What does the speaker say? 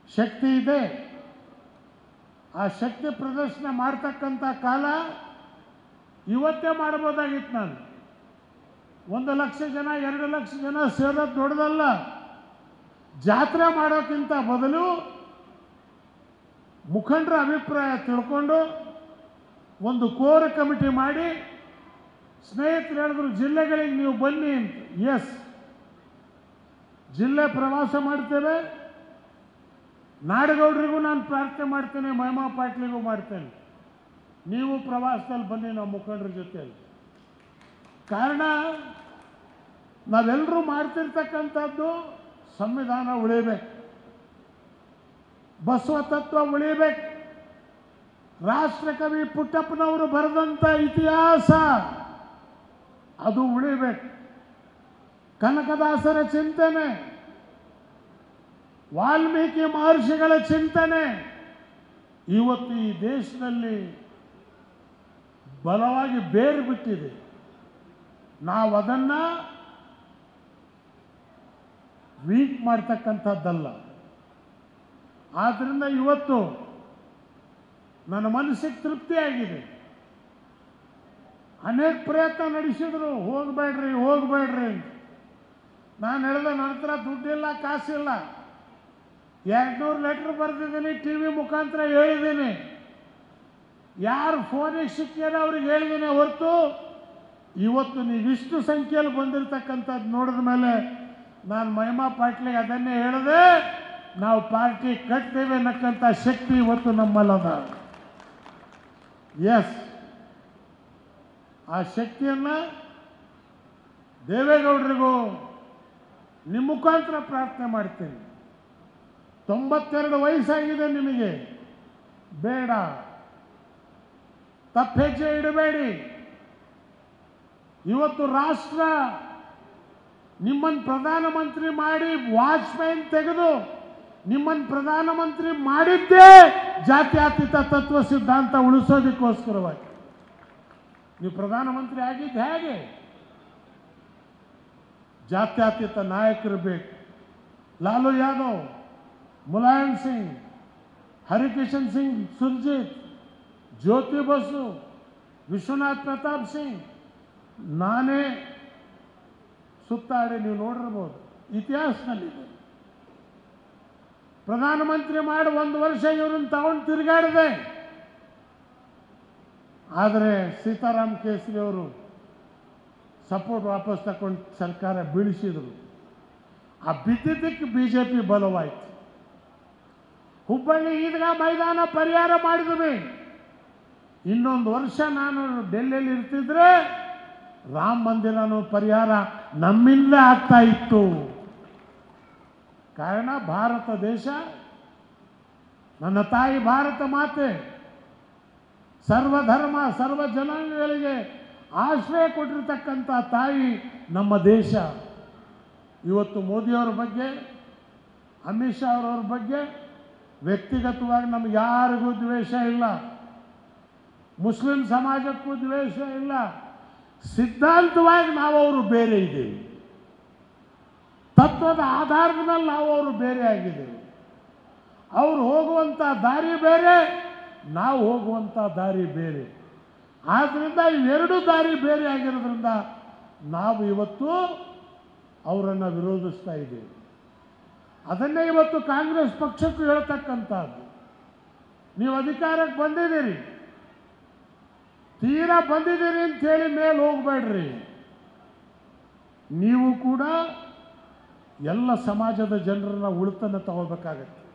ಶಕ್ತಿ ಇದೆ ಆ ಶಕ್ತಿ ಪ್ರದರ್ಶನ ಮಾಡ್ತಕ್ಕಂಥ ಕಾಲ ಇವತ್ತೇ ಮಾಡ್ಬೋದಾಗಿತ್ತು ನಾನು ಒಂದು ಲಕ್ಷ ಜನ ಎರಡು ಲಕ್ಷ ಜನ ಸೇರೋದು ದೊಡ್ಡದಲ್ಲ ಜಾತ್ರೆ ಮಾಡೋಕ್ಕಿಂತ ಬದಲು ಮುಖಂಡರ ಅಭಿಪ್ರಾಯ ತಿಳ್ಕೊಂಡು ಒಂದು ಕೋರ್ ಕಮಿಟಿ ಮಾಡಿ ಸ್ನೇಹಿತರು ಹೇಳಿದ್ರು ಜಿಲ್ಲೆಗಳಿಗೆ ನೀವು ಬನ್ನಿ ಅಂತ ಎಸ್ ಜಿಲ್ಲೆ ಪ್ರವಾಸ ಮಾಡ್ತೇವೆ ನಾಡಗೌಡರಿಗೂ ನಾನು ಪ್ರಾರ್ಥನೆ ಮಾಡ್ತೇನೆ ಮಹಿಮಾ ಪಾಟ್ಲಿಗೂ ಮಾಡ್ತೇನೆ ನೀವು ಪ್ರವಾಸದಲ್ಲಿ ಬನ್ನಿ ನಾವು ಮುಖಂಡರ ಜೊತೆಯಲ್ಲಿ ಕಾರಣ ನಾವೆಲ್ಲರೂ ಮಾಡ್ತಿರ್ತಕ್ಕಂಥದ್ದು ಸಂವಿಧಾನ ಉಳಿಬೇಕು ಬಸವ ತತ್ವ ಉಳಿಬೇಕು ರಾಷ್ಟ್ರಕವಿ ಪುಟ್ಟಪ್ಪನವರು ಬರೆದಂಥ ಇತಿಹಾಸ ಅದು ಉಳಿಬೇಕು ಕನಕದಾಸರ ಚಿಂತನೆ ವಾಲ್ಮೀಕಿ ಮಹರ್ಷಿಗಳ ಚಿಂತನೆ ಇವತ್ತು ಈ ದೇಶದಲ್ಲಿ ಬಲವಾಗಿ ಬೇರು ಬಿಟ್ಟಿದೆ ನಾವು ಅದನ್ನ ವೀಕ್ ಮಾಡ್ತಕ್ಕಂಥದ್ದಲ್ಲ ಆದ್ದರಿಂದ ಇವತ್ತು ನನ್ನ ಮನಸ್ಸಿಗೆ ತೃಪ್ತಿಯಾಗಿದೆ ಅನೇಕ ಪ್ರಯತ್ನ ನಡೆಸಿದ್ರು ಹೋಗಬೇಡ್ರಿ ಹೋಗಬೇಡ್ರಿ ಅಂತ ನಾನು ಹೇಳಿದೆ ನನ್ನ ಹತ್ರ ದುಡ್ಡಿಲ್ಲ ಕಾಸಿಲ್ಲ ಎರಡ್ನೂರು ಲೆಟ್ರ್ ಬರೆದಿದ್ದೀನಿ ಟಿ ವಿ ಮುಖಾಂತರ ಹೇಳಿದ್ದೀನಿ ಯಾರು ಫೋನಿಗೆ ಸಿಕ್ಕಿದ್ರೆ ಅವ್ರಿಗೆ ಹೇಳಿದ್ದೀನಿ ಹೊರತು ಇವತ್ತು ನೀವಿಷ್ಟು ಸಂಖ್ಯೆಯಲ್ಲಿ ಬಂದಿರತಕ್ಕಂಥದ್ದು ನೋಡಿದ ಮೇಲೆ ನಾನು ಮಹಿಮಾ ಪಾಟ್ಲಿಗೆ ಅದನ್ನೇ ಹೇಳಿದೆ ನಾವು ಪಾರ್ಟಿ ಕಟ್ತೇವೆ ಅನ್ನಕ್ಕಂಥ ಶಕ್ತಿ ಇವತ್ತು ನಮ್ಮಲ್ಲದ ಎಸ್ ಆ ಶಕ್ತಿಯನ್ನು ದೇವೇಗೌಡರಿಗೂ ನಿಮ್ಮ ಮುಖಾಂತರ ಪ್ರಾರ್ಥನೆ ಮಾಡ್ತೀನಿ ತೊಂಬತ್ತೆರಡು ವಯಸ್ಸಾಗಿದೆ ನಿಮಗೆ ಬೇಡ ತಪ್ಪೆಜ್ಜೆ ಇಡಬೇಡಿ ಇವತ್ತು ರಾಷ್ಟ್ರ ನಿಮ್ಮನ್ನು ಪ್ರಧಾನಮಂತ್ರಿ ಮಾಡಿ ವಾಜ್ಪೇಯಿ ತೆಗೆದು ನಿಮ್ಮನ್ನು ಪ್ರಧಾನಮಂತ್ರಿ ಮಾಡಿದ್ದೇ ಜಾತ್ಯತೀತ ತತ್ವ ಸಿದ್ಧಾಂತ ಉಳಿಸೋದಕ್ಕೋಸ್ಕರವಾಗಿ ನೀವು ಪ್ರಧಾನಮಂತ್ರಿ ಆಗಿದ್ದು ಹೇಗೆ ಜಾತ್ಯತೀತ ನಾಯಕರು ಬೇಕು ಲಾಲು ಯಾದವ್ ಮುಲಾಯಂ ಸಿಂಗ್ ಹರಿಕಿಶನ್ ಸಿಂಗ್ ಸುರ್ಜಿತ್ ಜ್ಯೋತಿ ಬಸು ವಿಶ್ವನಾಥ್ ಪ್ರತಾಪ್ ಸಿಂಗ್ ನಾನೇ ಸುತ್ತಾಡಿ ನೀವು ನೋಡಿರ್ಬೋದು ಇತಿಹಾಸದಲ್ಲಿದೆ ಪ್ರಧಾನಮಂತ್ರಿ ಮಾಡಿ ಒಂದು ವರ್ಷ ಇವ್ರನ್ನ ತಗೊಂಡು ತಿರುಗಾಡಿದೆ ಆದರೆ ಸೀತಾರಾಮ್ ಕೇಸರಿ ಅವರು ಸಪೋರ್ಟ್ ವಾಪಸ್ ತಗೊಂಡು ಸರ್ಕಾರ ಬೀಳಿಸಿದರು ಆ ಬಿದ್ದಿದ್ದಕ್ಕೆ ಬಿ ಜೆ ಪಿ ಬಲವಾಯಿತು ಹುಬ್ಬಳ್ಳಿ ಈದ್ಗಾ ಮೈದಾನ ಪರಿಹಾರ ಮಾಡಿದ್ವಿ ಇನ್ನೊಂದು ವರ್ಷ ನಾನು ಡೆಲ್ಲಿಯಲ್ಲಿ ಇರ್ತಿದ್ರೆ ರಾಮ ಮಂದಿರನೂ ಪರಿಹಾರ ನಮ್ಮಿಂದ ಆಗ್ತಾ ಇತ್ತು ಕಾರಣ ಭಾರತ ದೇಶ ನನ್ನ ತಾಯಿ ಭಾರತ ಮಾತೆ ಸರ್ವಧರ್ಮ ಸರ್ವ ಜನಾಂಗಗಳಿಗೆ ಆಶ್ರಯ ಕೊಟ್ಟಿರ್ತಕ್ಕಂಥ ತಾಯಿ ನಮ್ಮ ದೇಶ ಇವತ್ತು ಮೋದಿಯವರ ಬಗ್ಗೆ ಅಮಿತ್ ಶಾ ಅವರವ್ರ ಬಗ್ಗೆ ವ್ಯಕ್ತಿಗತವಾಗಿ ನಮ್ಗೆ ಯಾರಿಗೂ ದ್ವೇಷ ಇಲ್ಲ ಮುಸ್ಲಿಂ ಸಮಾಜಕ್ಕೂ ದ್ವೇಷ ಇಲ್ಲ ಸಿದ್ಧಾಂತವಾಗಿ ನಾವು ಅವರು ಬೇರೆ ಇದ್ದೀವಿ ತತ್ವದ ಆಧಾರದ ಮೇಲೆ ನಾವು ಅವರು ಬೇರೆ ಆಗಿದ್ದೇವೆ ಅವರು ಹೋಗುವಂಥ ದಾರಿ ಬೇರೆ ನಾವು ಹೋಗುವಂಥ ದಾರಿ ಬೇರೆ ಆದ್ದರಿಂದ ಇವೆರಡು ದಾರಿ ಬೇರೆ ಆಗಿರೋದ್ರಿಂದ ನಾವು ಇವತ್ತು ಅವರನ್ನು ವಿರೋಧಿಸ್ತಾ ಇದ್ದೇವೆ ಅದನ್ನೇ ಇವತ್ತು ಕಾಂಗ್ರೆಸ್ ಪಕ್ಷಕ್ಕೂ ಹೇಳ್ತಕ್ಕಂಥದ್ದು ನೀವು ಅಧಿಕಾರಕ್ಕೆ ಬಂದಿದ್ದೀರಿ ತೀರಾ ಬಂದಿದ್ದೀರಿ ಅಂತ ಹೇಳಿ ಮೇಲೆ ಹೋಗ್ಬೇಡ್ರಿ ನೀವು ಕೂಡ ಎಲ್ಲ ಸಮಾಜದ ಜನರನ್ನ ಉಳಿತನ್ನು ತಗೋಬೇಕಾಗತ್ತೆ